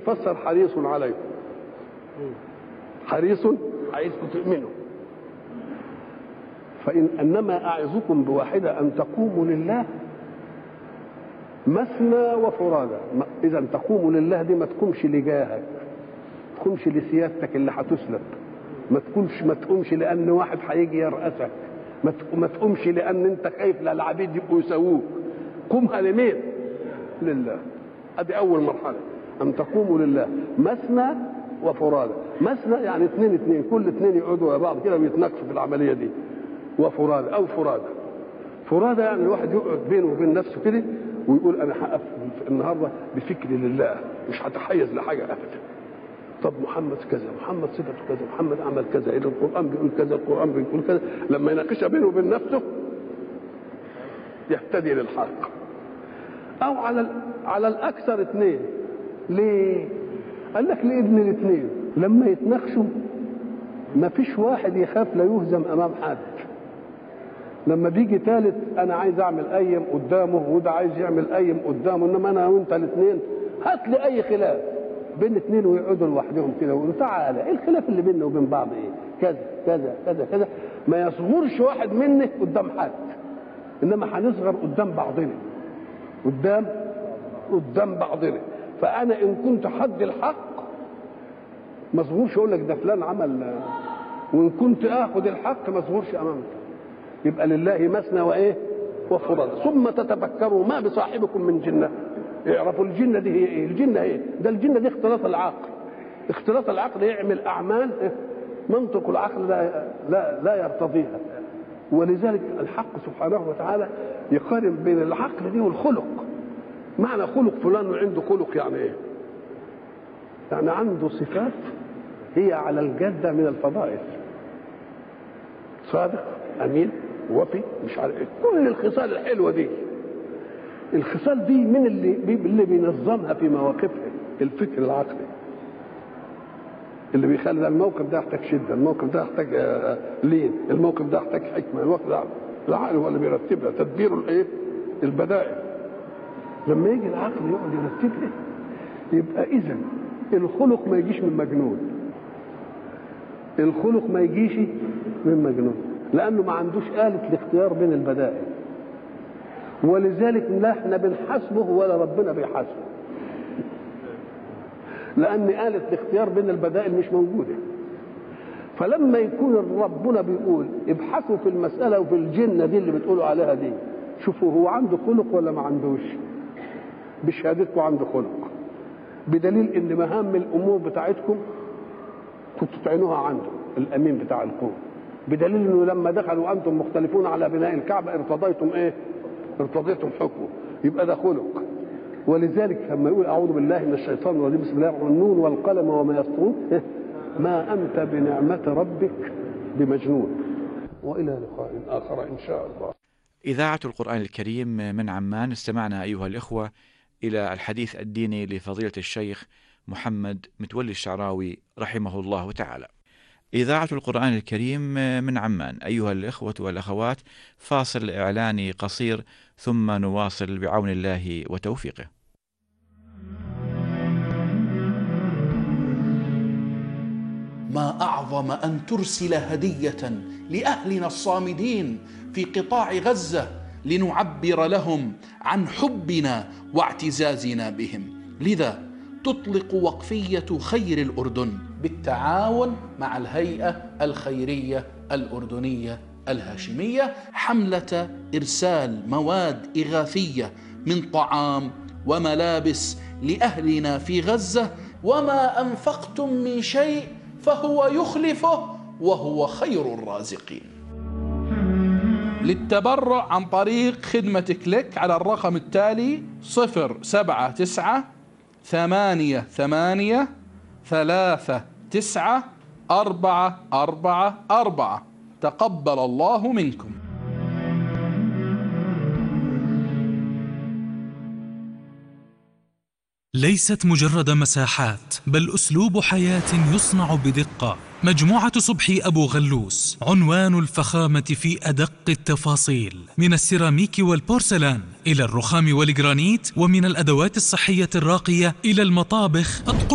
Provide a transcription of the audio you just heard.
يفسر حريص عليكم حريص عايزكم تؤمنوا فإن أنما أعظكم بواحدة أن تقوموا لله مثنى وفرادى إذا تقوموا لله دي ما تقومش لجاهك ما تقومش لسيادتك اللي هتسلب ما تقومش ما تقومش لأن واحد هيجي يرأسك ما ما تقومش لأن أنت خايف لا العبيد يبقوا يساووك قومها لمين؟ لله ادي اول مرحله ان تقوموا لله مثنى وفرادى مثنى يعني اثنين اثنين كل اثنين يقعدوا ورا بعض كده ويتناقشوا في العمليه دي وفرادى او فرادى فرادى يعني الواحد يقعد بينه وبين نفسه كده ويقول انا هقف النهارده بفكري لله مش هتحيز لحاجه ابدا طب محمد كذا محمد صفته كذا محمد عمل كذا إذا القرآن بيقول كذا القرآن بيقول كذا لما يناقشها بينه وبين نفسه يهتدي للحق او على على الاكثر اثنين ليه قال لك لابن الاثنين لما يتناقشوا ما فيش واحد يخاف لا يهزم امام حد لما بيجي ثالث انا عايز اعمل ايم قدامه وده عايز يعمل ايم قدامه انما انا وانت الاثنين هات لي اي خلاف بين اثنين ويقعدوا لوحدهم كده ويقولوا تعالى ايه الخلاف اللي بيننا وبين بعض ايه كذا كذا كذا كذا ما يصغرش واحد مني قدام حد انما هنصغر قدام بعضنا قدام قدام بعضنا فانا ان كنت حد الحق ما اصغرش اقول لك ده فلان عمل وان كنت اخذ الحق ما اصغرش امامك يبقى لله مثنى وايه وفرد ثم تتفكروا ما بصاحبكم من جنه اعرفوا الجنه دي هي ايه الجنه ايه ده الجنه دي اختلاط العقل اختلاط العقل يعمل اعمال منطق العقل لا لا لا يرتضيها ولذلك الحق سبحانه وتعالى يقارن بين العقل دي والخلق معنى خلق فلان عنده خلق يعني ايه يعني عنده صفات هي على الجدة من الفضائل صادق أمين وفي مش عارف إيه. كل الخصال الحلوة دي الخصال دي من اللي اللي بينظمها في مواقفها الفكر العقلي اللي بيخلي الموقف ده يحتاج شده الموقف ده يحتاج لين الموقف ده يحتاج حكمه الموقف ده العقل هو اللي بيرتبها تدبير الايه البدائل لما يجي العقل يقعد يرتبها يبقى اذا الخلق ما يجيش من مجنون الخلق ما يجيش من مجنون لانه ما عندوش آلة الاختيار بين البدائل ولذلك لا احنا بنحاسبه ولا ربنا بيحاسبه لان آلة الاختيار بين البدائل مش موجودة فلما يكون ربنا بيقول ابحثوا في المسألة وفي الجنة دي اللي بتقولوا عليها دي شوفوا هو عنده خلق ولا ما عندوش بشهادتكم عنده خلق بدليل ان مهام الامور بتاعتكم كنتوا تعينوها عنده الامين بتاع الكون بدليل انه لما دخلوا وانتم مختلفون على بناء الكعبه ارتضيتم ايه؟ ارتضيتم حكمه يبقى ده خلق ولذلك لما يقول اعوذ بالله من الشيطان الرجيم بسم الله الرحمن النون والقلم وما يسطرون ما انت بنعمه ربك بمجنون والى لقاء اخر ان شاء الله إذاعة القرآن الكريم من عمان استمعنا أيها الإخوة إلى الحديث الديني لفضيلة الشيخ محمد متولي الشعراوي رحمه الله تعالى. إذاعة القرآن الكريم من عمان أيها الإخوة والأخوات فاصل إعلاني قصير ثم نواصل بعون الله وتوفيقه. ما اعظم ان ترسل هديه لاهلنا الصامدين في قطاع غزه لنعبر لهم عن حبنا واعتزازنا بهم لذا تطلق وقفيه خير الاردن بالتعاون مع الهيئه الخيريه الاردنيه الهاشميه حمله ارسال مواد اغاثيه من طعام وملابس لاهلنا في غزه وما انفقتم من شيء فهو يخلفه وهو خير الرازقين للتبرع عن طريق خدمة كليك على الرقم التالي صفر سبعة تسعة ثمانية ثمانية ثلاثة تسعة أربعة أربعة أربعة تقبل الله منكم ليست مجرد مساحات بل اسلوب حياه يصنع بدقه مجموعه صبحي ابو غلوس عنوان الفخامه في ادق التفاصيل من السيراميك والبورسلان الى الرخام والجرانيت ومن الادوات الصحيه الراقيه الى المطابخ